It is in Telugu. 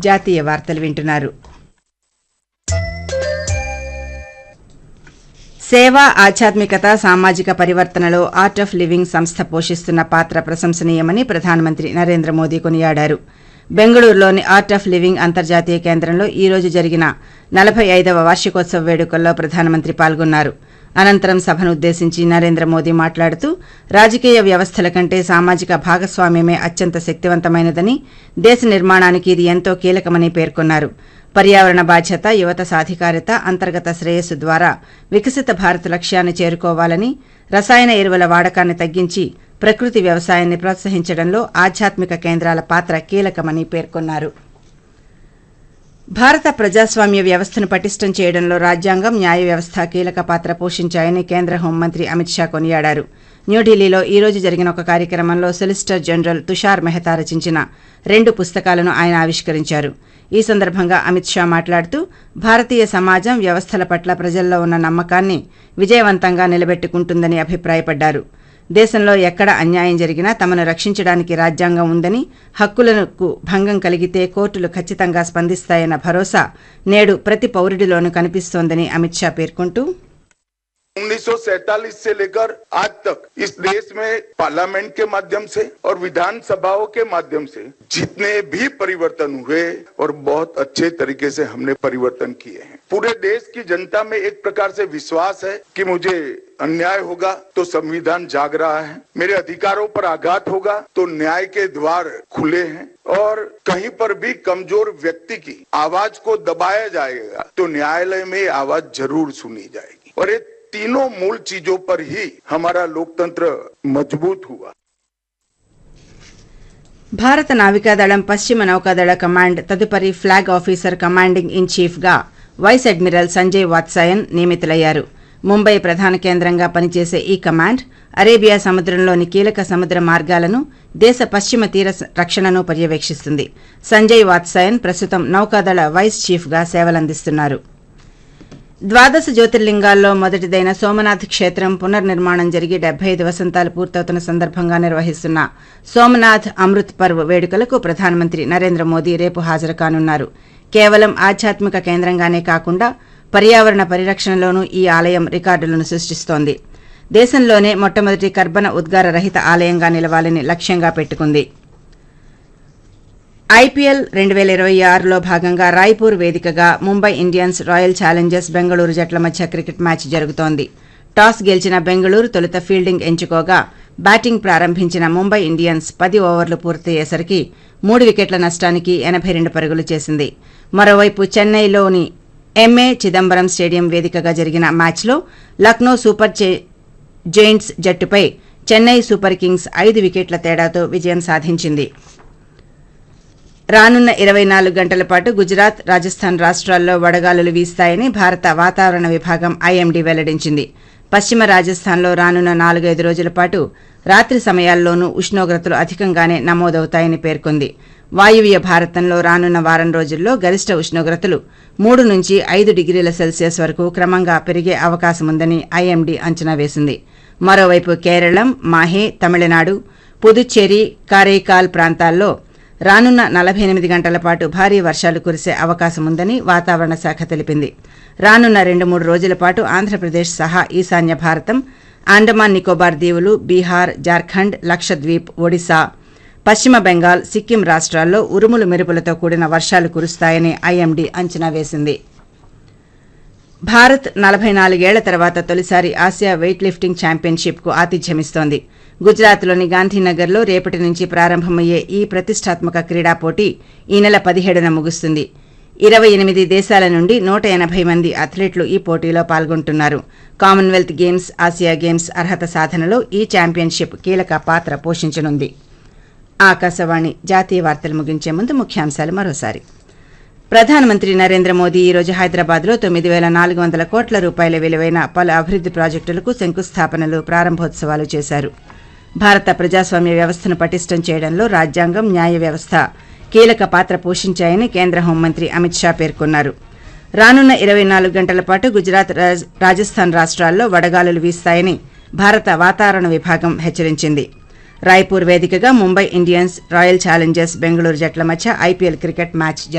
జాతీయ వార్తలు వింటున్నారు సేవ ఆధ్యాత్మికత సామాజిక పరివర్తనలో ఆర్ట్ ఆఫ్ లివింగ్ సంస్థ పోషిస్తున్న పాత్ర ప్రశంసనీయమని ప్రధానమంత్రి నరేంద్ర మోదీ కొనియాడారు బెంగళూరులోని ఆర్ట్ ఆఫ్ లివింగ్ అంతర్జాతీయ కేంద్రంలో ఈ రోజు జరిగిన నలభై ఐదవ వార్షికోత్సవ వేడుకల్లో ప్రధానమంత్రి పాల్గొన్నారు అనంతరం సభను ఉద్దేశించి నరేంద్ర మోదీ మాట్లాడుతూ రాజకీయ వ్యవస్థల కంటే సామాజిక భాగస్వామ్యమే అత్యంత శక్తివంతమైనదని దేశ నిర్మాణానికి ఇది ఎంతో కీలకమని పేర్కొన్నారు పర్యావరణ బాధ్యత యువత సాధికారత అంతర్గత శ్రేయస్సు ద్వారా వికసిత భారత్ లక్ష్యాన్ని చేరుకోవాలని రసాయన ఎరువుల వాడకాన్ని తగ్గించి ప్రకృతి వ్యవసాయాన్ని ప్రోత్సహించడంలో ఆధ్యాత్మిక కేంద్రాల పాత్ర కీలకమని పేర్కొన్నారు భారత ప్రజాస్వామ్య వ్యవస్థను పటిష్టం చేయడంలో రాజ్యాంగం న్యాయ వ్యవస్థ కీలక పాత్ర పోషించాయని కేంద్ర హోంమంత్రి అమిత్ షా కొనియాడారు న్యూఢిల్లీలో ఈ రోజు జరిగిన ఒక కార్యక్రమంలో సొలిసిటర్ జనరల్ తుషార్ మెహతా రచించిన రెండు పుస్తకాలను ఆయన ఆవిష్కరించారు ఈ సందర్భంగా అమిత్ షా మాట్లాడుతూ భారతీయ సమాజం వ్యవస్థల పట్ల ప్రజల్లో ఉన్న నమ్మకాన్ని విజయవంతంగా నిలబెట్టుకుంటుందని అభిప్రాయపడ్డారు దేశంలో ఎక్కడ అన్యాయం జరిగినా తమను రక్షించడానికి రాజ్యాంగం ఉందని హక్కులకు భంగం కలిగితే కోర్టులు ఖచ్చితంగా స్పందిస్తాయన్న భరోసా నేడు ప్రతి పౌరుడిలోనూ కనిపిస్తోందని అమిత్ షా పేర్కొంటూ 1947 से लेकर आज तक इस देश में पार्लियामेंट के माध्यम से और विधानसभाओं के माध्यम से जितने भी परिवर्तन हुए और बहुत अच्छे तरीके से हमने परिवर्तन किए हैं पूरे देश की जनता में एक प्रकार से विश्वास है कि मुझे अन्याय होगा तो संविधान जाग रहा है मेरे अधिकारों पर आघात होगा तो न्याय के द्वार खुले हैं और कहीं पर भी कमजोर व्यक्ति की आवाज को दबाया जाएगा तो न्यायालय में आवाज जरूर सुनी जाएगी और ये तीनों मूल चीजों पर ही हमारा लोकतंत्र मजबूत हुआ భారత నావికాదళం పశ్చిమ నౌకాదళ కమాండ్ తదుపరి ఫ్లాగ్ ఆఫీసర్ కమాండింగ్ ఇన్ చీఫ్గా వైస్ అడ్మిరల్ సంజయ్ వాత్సాయన్ నియమితులయ్యారు ముంబై ప్రధాన కేంద్రంగా పనిచేసే ఈ కమాండ్ అరేబియా సముద్రంలోని కీలక సముద్ర మార్గాలను దేశ పశ్చిమ తీర రక్షణను పర్యవేక్షిస్తుంది సంజయ్ వాత్సాయన్ ప్రస్తుతం నౌకాదళ వైస్ చీఫ్గా సేవలందిస్తున్నారు ద్వాదశ జ్యోతిర్లింగాల్లో మొదటిదైన సోమనాథ్ క్షేత్రం పునర్నిర్మాణం జరిగి డెబ్బై ఐదు వసంతాలు పూర్తవుతున్న సందర్భంగా నిర్వహిస్తున్న సోమనాథ్ అమృత్ పర్వ్ వేడుకలకు ప్రధానమంత్రి నరేంద్ర మోదీ రేపు హాజరు కానున్నారు కేవలం ఆధ్యాత్మిక కేంద్రంగానే కాకుండా పర్యావరణ పరిరక్షణలోనూ ఈ ఆలయం రికార్డులను సృష్టిస్తోంది దేశంలోనే మొట్టమొదటి కర్బన ఉద్గార రహిత ఆలయంగా నిలవాలని లక్ష్యంగా పెట్టుకుంది ఐపీఎల్ రెండు వేల ఇరవై ఆరులో భాగంగా రాయ్పూర్ వేదికగా Mumbai Indians Royal Challengers Bengaluru జట్ల మధ్య క్రికెట్ మ్యాచ్ జరుగుతోంది టాస్ గెలిచిన బెంగళూరు తొలుత ఫీల్డింగ్ ఎంచుకోగా బ్యాటింగ్ ప్రారంభించిన ముంబై ఇండియన్స్ పది ఓవర్లు పూర్తయ్యేసరికి మూడు వికెట్ల నష్టానికి ఎనభై రెండు పరుగులు చేసింది మరోవైపు చెన్నైలోని ఎంఏ చిదంబరం స్టేడియం వేదికగా జరిగిన మ్యాచ్లో లక్నో సూపర్ జైంట్స్ జట్టుపై చెన్నై సూపర్ కింగ్స్ ఐదు వికెట్ల తేడాతో విజయం సాధించింది రానున్న ఇరవై నాలుగు గంటల పాటు గుజరాత్ రాజస్థాన్ రాష్ట్రాల్లో వడగాలులు వీస్తాయని భారత వాతావరణ విభాగం ఐఎండీ వెల్లడించింది పశ్చిమ రాజస్థాన్లో రానున్న నాలుగైదు రోజుల పాటు రాత్రి సమయాల్లోనూ ఉష్ణోగ్రతలు అధికంగానే నమోదవుతాయని పేర్కొంది వాయువ్య భారతంలో రానున్న వారం రోజుల్లో గరిష్ట ఉష్ణోగ్రతలు మూడు నుంచి ఐదు డిగ్రీల సెల్సియస్ వరకు క్రమంగా పెరిగే అవకాశముందని ఐఎండీ అంచనా వేసింది మరోవైపు కేరళం మాహే తమిళనాడు పుదుచ్చేరి కారైకాల్ ప్రాంతాల్లో రానున్న నలభై ఎనిమిది గంటల పాటు భారీ వర్షాలు కురిసే అవకాశముందని వాతావరణ శాఖ తెలిపింది రానున్న రెండు మూడు రోజుల పాటు ఆంధ్రప్రదేశ్ సహా ఈశాన్య భారతం అండమాన్ నికోబార్ దీవులు బీహార్ జార్ఖండ్ లక్షద్వీప్ ఒడిశా పశ్చిమ బెంగాల్ సిక్కిం రాష్ట్రాల్లో ఉరుములు మెరుపులతో కూడిన వర్షాలు కురుస్తాయని ఐఎండీ అంచనా వేసింది భారత్ నలభై నాలుగేళ్ల తర్వాత తొలిసారి ఆసియా వెయిట్ లిఫ్టింగ్ ఛాంపియన్షిప్కు ఆతిథ్యమిస్తోంది గుజరాత్లోని గాంధీనగర్లో రేపటి నుంచి ప్రారంభమయ్యే ఈ ప్రతిష్టాత్మక క్రీడా పోటీ ఈ నెల పదిహేడున ముగుస్తుంది ఇరవై ఎనిమిది దేశాల నుండి నూట ఎనభై మంది అథ్లెట్లు ఈ పోటీలో పాల్గొంటున్నారు కామన్వెల్త్ గేమ్స్ ఆసియా గేమ్స్ అర్హత సాధనలో ఈ ఛాంపియన్షిప్ కీలక పాత్ర పోషించనుంది ఆకాశవాణి జాతీయ వార్తలు ముగించే ముందు ముఖ్యాంశాలు మరోసారి ప్రధానమంత్రి నరేంద్ర మోదీ ఈ రోజు హైదరాబాద్లో తొమ్మిది వేల నాలుగు వందల కోట్ల రూపాయల విలువైన పలు అభివృద్ది ప్రాజెక్టులకు శంకుస్థాపనలు ప్రారంభోత్సవాలు చేశారు భారత ప్రజాస్వామ్య వ్యవస్థను పటిష్టం చేయడంలో రాజ్యాంగం న్యాయ వ్యవస్థ కీలక పాత్ర పోషించాయని కేంద్ర హోంమంత్రి అమిత్ షా పేర్కొన్నారు రానున్న ఇరవై నాలుగు గంటల పాటు గుజరాత్ రాజ్- రాజస్థాన్ రాష్ట్రాల్లో వడగాలులు వీస్తాయని భారత వాతావరణ విభాగం హెచ్చరించింది రాయ్పూర్ వేదికగా Mumbai Indians Royal Challengers Bengaluru జట్ల మధ్య ఐపీఎల్ క్రికెట్ మ్యాచ్